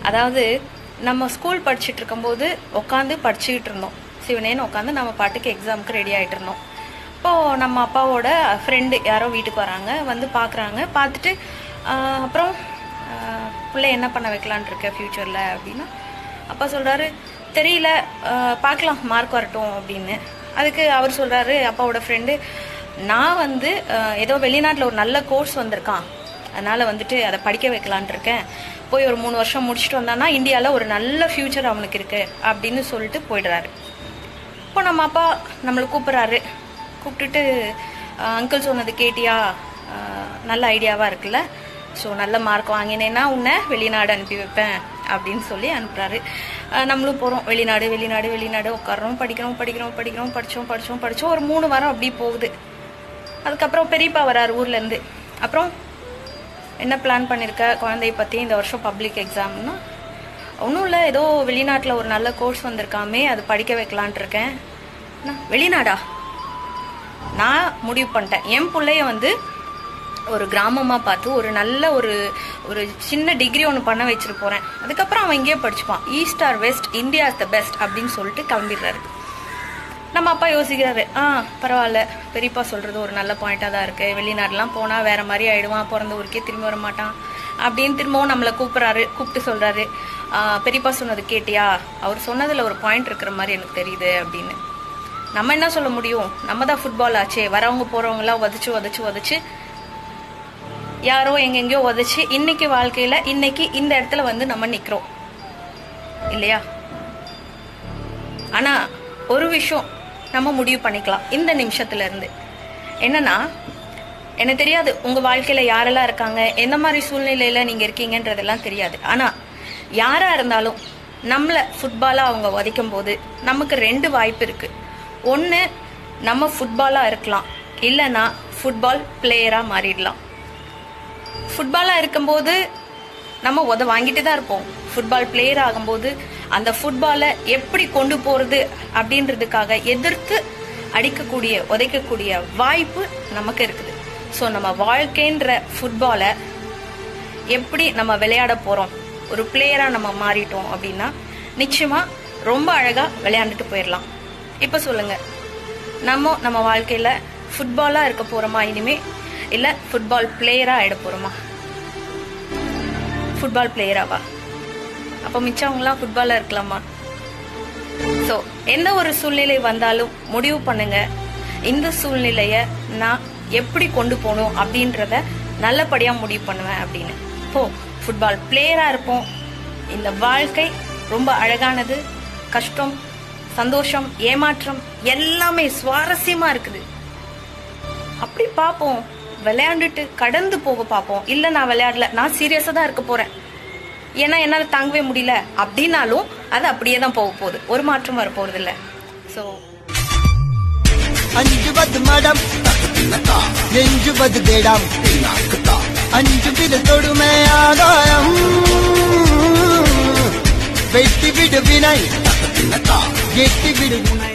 அதாவது நம்ம ஸ்கூல் படிச்சுட்டு இருக்கும்போது உட்காந்து படிச்சுக்கிட்டு இருந்தோம் சிவனேன்னு உட்காந்து நம்ம பாட்டுக்கு எக்ஸாமுக்கு ரெடி ஆகிட்டு இருந்தோம் இப்போது நம்ம அப்பாவோட ஃப்ரெண்டு யாரோ வீட்டுக்கு வராங்க வந்து பார்க்குறாங்க பார்த்துட்டு ஆஹ், அப்புறம் ஆஹ், பிள்ளை என்ன பண்ண வைக்கலான் இருக்க ஃப்யூச்சரில் அப்படின்னா அப்பா சொல்கிறாரு தெரியல ஆஹ், பார்க்கலாம் மார்க் வரட்டும் அப்படின்னு அதுக்கு அவர் சொல்கிறாரு அப்பாவோட ஃப்ரெண்டு நான் வந்து ஆஹ், ஏதோ வெளிநாட்டில் ஒரு நல்ல கோர்ஸ் வந்திருக்கான் அதனால் வந்துட்டு அதை படிக்க வைக்கலான்ட்டு இருக்கேன் போய் ஒரு மூணு வருஷம் முடிச்சுட்டு வந்தான்னா இந்தியாவில் ஒரு நல்ல ஃப்யூச்சர் அவனுக்கு இருக்கு அப்படின்னு சொல்லிட்டு போயிடுறாரு இப்போ நம்ம அப்பா நம்மளை கூப்பிட்றாரு கூப்பிட்டுட்டு அங்கிள் சொன்னது கேட்டியா அஹ், நல்ல ஐடியாவாக இருக்குல்ல ஸோ நல்ல மார்க் வாங்கினேன்னா உன்னை வெளிநாடு அனுப்பி வைப்பேன் அப்படின்னு சொல்லி அனுப்புறாரு அஹ், நம்மளும் போகிறோம் வெளிநாடு வெளிநாடு வெளிநாடு உட்காரோம் படிக்கிறோம் படிக்கிறோம் படிக்கிறோம் படித்தோம் படித்தோம் படித்தோம் ஒரு மூணு வாரம் அப்படி போகுது அதுக்கப்புறம் பெரியப்பா வராரு ஊர்லேருந்து அப்புறம் என்ன பிளான் பண்ணியிருக்க குழந்தைய பற்றி இந்த வருஷம் பப்ளிக் எக்ஸாம்னா ஒன்றும் இல்லை ஏதோ வெளிநாட்டில் ஒரு நல்ல கோர்ஸ் வந்திருக்காமே அது படிக்க வைக்கலான்ட்டு இருக்கேன் நான், வெளிநாடா நான் முடிவு பண்ணிட்டேன் என் பிள்ளைய வந்து ஒரு கிராமமாக பார்த்து ஒரு நல்ல ஒரு ஒரு சின்ன டிகிரி ஒன்று பண்ண வச்சுட்டு போகிறேன் அதுக்கப்புறம் அவன் இங்கேயே படிச்சுப்பான் east or west India is the best அப்படின்னு சொல்லிட்டு கிளம்பிடுறாரு நம்ம அப்பா யோசிக்கிறாரு ஆ பரவாயில்ல பெரியப்பா சொல்கிறது ஒரு நல்ல பாயிண்டாக தான் இருக்குது வெளிநாடுலாம் போனால் வேற மாதிரி ஆயிடுவான் பிறந்த ஊருக்கே திரும்பி வர மாட்டான் அப்படின்னு திரும்பவும் நம்மளை கூப்பிட்றாரு கூப்பிட்டு சொல்கிறாரு பெரியப்பா சொன்னது கேட்டியா அவர் சொன்னதில் ஒரு பாயிண்ட் இருக்கிற மாதிரி எனக்கு தெரியுது அப்படின்னு நம்ம என்ன சொல்ல முடியும் நம்ம தான் ஃபுட்பால் ஆச்சே வரவங்க போகிறவங்களாம் உதச்சு உதச்சு உதச்சு யாரோ எங்கெங்கேயோ உதச்சு இன்னைக்கு வாழ்க்கையில் இன்னைக்கு இந்த இடத்துல வந்து நம்ம நிற்கிறோம் இல்லையா ஆனா ஒரு விஷயம் நம்ம முடிவு பண்ணிக்கலாம் இந்த நிமிஷத்துல இருந்து என்னன்னா எனக்கு தெரியாது உங்க வாழ்க்கையில யாரெல்லாம் இருக்காங்க எந்த மாதிரி சூழ்நிலையில நீங்க இருக்கீங்கன்றதெல்லாம் தெரியாது ஆனா யாரா இருந்தாலும் நம்மள ஃபுட்பாலா அவங்க உதைக்கும் போது நமக்கு ரெண்டு வாய்ப்பு இருக்கு ஒன்று நம்ம ஃபுட்பாலா இருக்கலாம் இல்லைன்னா ஃபுட்பால் பிளேயரா மாறிடலாம் ஃபுட்பாலாக இருக்கும்போது நம்ம உத வாங்கிட்டு தான் இருப்போம் ஃபுட்பால் பிளேயர் ஆகும்போது அந்த ஃபுட்பாலை எப்படி கொண்டு போகிறது அப்படின்றதுக்காக எதிர்த்து அடிக்கக்கூடிய உதைக்கக்கூடிய வாய்ப்பு நமக்கு இருக்குது ஸோ நம்ம வாழ்க்கைன்ற ஃபுட்பாலை எப்படி நம்ம விளையாட போகிறோம் ஒரு பிளேயராக நம்ம மாறிட்டோம் அப்படின்னா நிச்சயமாக ரொம்ப அழகாக விளையாண்டுட்டு போயிடலாம் இப்போ சொல்லுங்கள் நம்ம நம்ம வாழ்க்கையில் ஃபுட்பாலாக இருக்க போகிறோமா இனிமே இல்லை ஃபுட்பால் பிளேயராக ஆகிட போகிறோமா ஃபுட்பால் பிளேயராவா அப்போ மிச்சவங்களாம் ஃபுட்பாலாக இருக்கலாமா ஸோ எந்த ஒரு சூழ்நிலை வந்தாலும் முடிவு பண்ணுங்க இந்த சூழ்நிலையை நான் எப்படி கொண்டு போகணும் அப்படின்றத நல்லபடியாக முடிவு பண்ணுவேன் அப்படின்னு இப்போ ஃபுட்பால் பிளேயராக இருப்போம் இந்த வாழ்க்கை ரொம்ப அழகானது கஷ்டம் சந்தோஷம் ஏமாற்றம் எல்லாமே சுவாரஸ்யமா இருக்குது அப்படி பார்ப்போம் விளையாண்டுட்டு கடந்து போக பார்ப்போம் இல்ல நான் விளையாடல நான் சீரியஸா தான் இருக்க போறேன் ஏன்னா என்னால தாங்கவே முடியல அப்படின்னாலும் அது அப்படியே தான் போக போகுது ஒரு மாற்றம் வர போறது இல்ல ஸோ அஞ்சுவது மடம் நெஞ்சுவது திடம் அஞ்சு வித தொடுமை ஆதாயம் வெட்டி விடு வினை எட்டி விடு உனை